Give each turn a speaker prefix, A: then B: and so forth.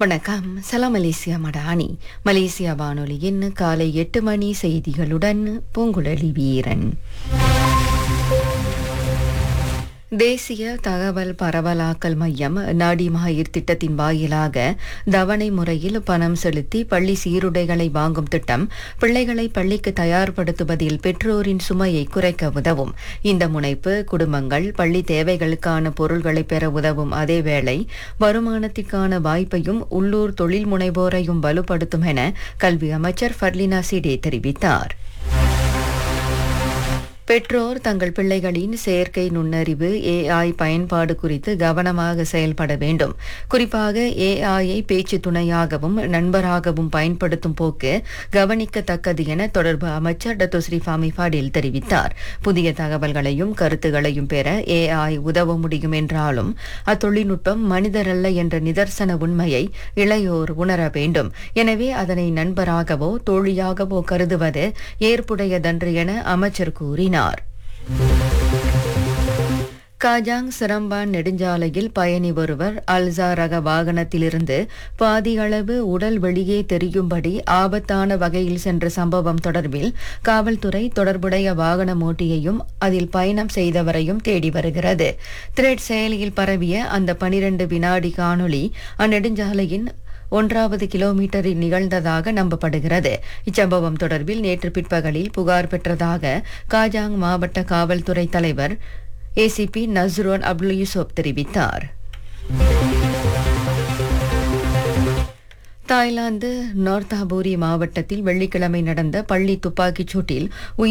A: வணக்கம் சலாம் Malaysia Madani Malaysia வானொலியின் காலை எட்டு மணி செய்திகளுடன் பூங்குழலி வீரன் தேசிய தகவல் பரவலாக்கல் மையம் நாடி மகளிர் திட்டத்தின் வாயிலாக தவணை முறையில் பணம் செலுத்தி பள்ளி சீருடைகளை வாங்கும் திட்டம் பிள்ளைகளை பள்ளிக்கு தயார்படுத்துவதில் பெற்றோரின் சுமையை குறைக்க உதவும் இந்த முனைப்பு குடும்பங்கள் பள்ளி தேவைகளுக்கான பொருள்களை பெற உதவும் அதேவேளை வருமானத்திற்கான வாய்ப்பையும் உள்ளூர் தொழில் முனைவோரையும் வலுப்படுத்தும் என கல்வி அமைச்சர் ஃபர்லினா சிடே தெரிவித்தார் பெற்றோர் தங்கள் பிள்ளைகளின் செயற்கை நுண்ணறிவு ஏஐ பயன்பாடு குறித்து கவனமாக செயல்பட வேண்டும் குறிப்பாக ஏஐயை பேச்சு துணையாகவும் நண்பராகவும் பயன்படுத்தும் போக்கு கவனிக்கத்தக்கது என தொடர்பு அமைச்சர் டத்து ஸ்ரீஃபாமி பாடில் தெரிவித்தார் புதிய தகவல்களையும் கருத்துகளையும் பெற ஏஐ உதவ முடியும் என்றாலும் அத்தொழில்நுட்பம் மனிதரல்ல என்ற நிதர்சன உண்மையை இளையோர் உணர வேண்டும் எனவே அதனை நண்பராகவோ தோழியாகவோ கருதுவது ஏற்புடையதன்று என அமைச்சர் கூறினார் காஜாங் சிரம்பான் நெடுஞ்சாலையில் பயணி ஒருவர் அல்சா ரக வாகனத்திலிருந்து பாதி அளவு உடல் வெளியே தெரியும்படி ஆபத்தான வகையில் சென்ற சம்பவம் தொடர்பில் காவல்துறை தொடர்புடைய வாகன ஓட்டியையும் அதில் பயணம் செய்தவரையும் தேடி வருகிறது த்ரெட் செயலியில் பரவிய அந்த பனிரெண்டு வினாடி காணொளி அந்நெடுஞ்சாலையின் ஒன்றாவது கிலோமீட்டரில் நிகழ்ந்ததாக நம்பப்படுகிறது இச்சம்பவம் தொடர்பில் நேற்று பிற்பகலில் புகார் பெற்றதாக காஜாங் மாவட்ட காவல்துறை தலைவர் ஏசிபி நஸ்ரோன் அப்துல் யூசுப் தெரிவித்தார் தாய்லாந்து நார்த்தாபூரி மாவட்டத்தில் வெள்ளிக்கிழமை நடந்த பள்ளி துப்பாக்கிச் சூட்டில்